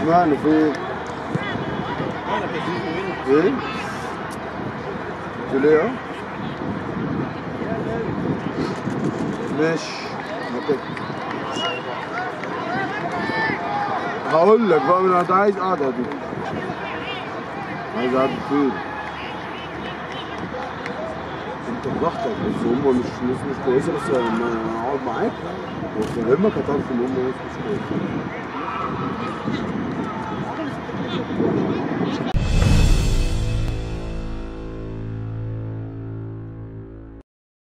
اشمعنى فين؟ ايه؟ قلت ليه اهو؟ ماشي نكت. هقول لك بقى انا عايز قعده دي عايز قعده فين؟ انت براحتك بس هم مش ناس مش كويسه بس لما اقعد معاك وافهمك هتعرف ان هم ناس مش كويسه